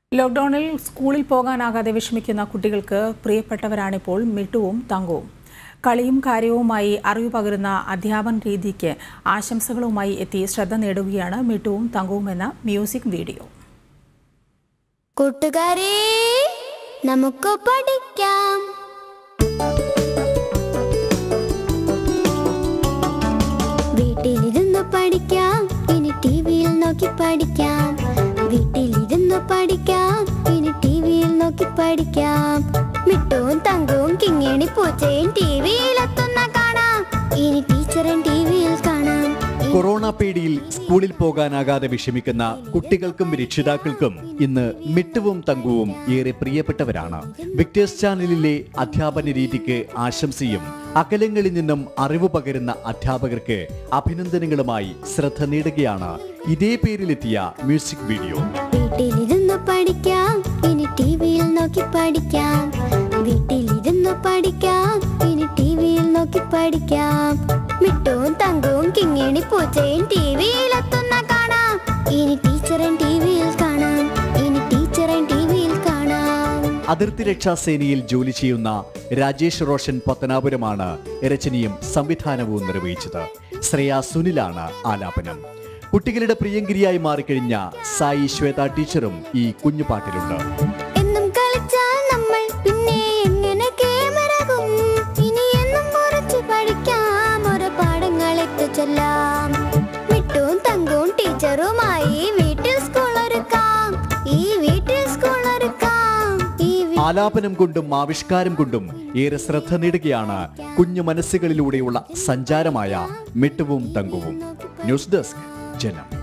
ലോക്ക്ഡൌണിൽ സ്കൂളിൽ പോകാനാകാതെ വിഷമിക്കുന്ന കുട്ടികൾക്ക് പ്രിയപ്പെട്ടവരാണിപ്പോൾ മിട്ടുവും തങ്കവും കളിയും കാര്യവുമായി അറിവ് പകരുന്ന അധ്യാപന രീതിക്ക് ആശംസകളുമായി എത്തി ശ്രദ്ധ നേടുകയാണ് മിട്ടുവും തങ്കവും എന്ന മ്യൂസിക് വീഡിയോ കൂട്ടുകാരെ നമുക്ക് പഠിക്കാം വീട്ടിലിരുന്ന് പഠിക്കാം ഇനി ടി വിയിൽ നോക്കി പഠിക്കാം വീട്ടിലിരുന്ന് പഠിക്കാം ഇനി ടി വിയിൽ നോക്കി പഠിക്കാം മിട്ടവും തങ്കവും കിങ്ങിണി പൂച്ചയും ടി വിയിലെത്തുന്ന കാണാം ഇനി ടീച്ചറും ടി വിയിൽ കാണാം കൊറോണ പേടിയിൽ സ്കൂളിൽ പോകാനാകാതെ വിഷമിക്കുന്ന കുട്ടികൾക്കും രക്ഷിതാക്കൾക്കും ഇന്ന് മിട്ടുവും തങ്കുവും ഏറെ പ്രിയപ്പെട്ടവരാണ് വിക്ടേഴ്സ് ചാനലിലെ അധ്യാപന രീതിക്ക് ആശംസയും അകലങ്ങളിൽ നിന്നും അറിവ് പകരുന്ന അധ്യാപകർക്ക് അഭിനന്ദനങ്ങളുമായി ശ്രദ്ധ നേടുകയാണ് ഇതേ പേരിലെത്തിയ മ്യൂസിക് വീഡിയോ വീട്ടിലിരുന്ന് പഠിക്കാം ഇനി ടി വിയിൽ നോക്കി പഠിക്കാം വീട്ടിലിരുന്ന് പഠിക്കാം ഇനി ടി വിയിൽ നോക്കി പഠിക്കാം മിട്ടവും തങ്കവും കിങ്ങിണി പൂച്ചയും ടി വിയിലെത്തുന്ന കാണാം ഇനി ടീച്ചറും ടി വിയിൽ കാണാം ഇനി ടീച്ചറും ടി വിയിൽ കാണാം അതിർത്തി രക്ഷാസേനയിൽ ജോലി ചെയ്യുന്ന രാജേഷ് റോഷൻ പത്തനാപുരമാണ് രചനയും സംവിധാനവും നിർവഹിച്ചത് ശ്രേയ സുനിലാണ് ആലാപനം കുട്ടികളുടെ പ്രിയങ്കരിയായി മാറിക്കഴിഞ്ഞ സായി ശ്വേത ടീച്ചറും ഈ കുഞ്ഞുപാട്ടിലുണ്ട് എന്നും കളിച്ചാൽ നമ്മൾ പിന്നെ എങ്ങനെ കേമരാകും ഇനി എന്നും കുറച്ച് പഠിക്കാം ഓരോ പാഠങ്ങളെത്തു ചൊല്ലാം മിട്ടും തങ്കവും ടീച്ചറുമായി വീട്ടിൽ സ്കൂൾ ഒരുക്കാം ഈ വീട്ടിൽ സ്കൂൾ ഒരുക്കാം ഈ വീ- ആലാപനം കൊണ്ടും ആവിഷ്കാരം കൊണ്ടും ഏറെ ശ്രദ്ധ നേടുകയാണ് കുഞ്ഞു മനസ്സുകളിലൂടെയുള്ള സഞ്ചാരമായ മിട്ടുവും തങ്കുവും ന്യൂസ് ഡെസ്ക് ജനം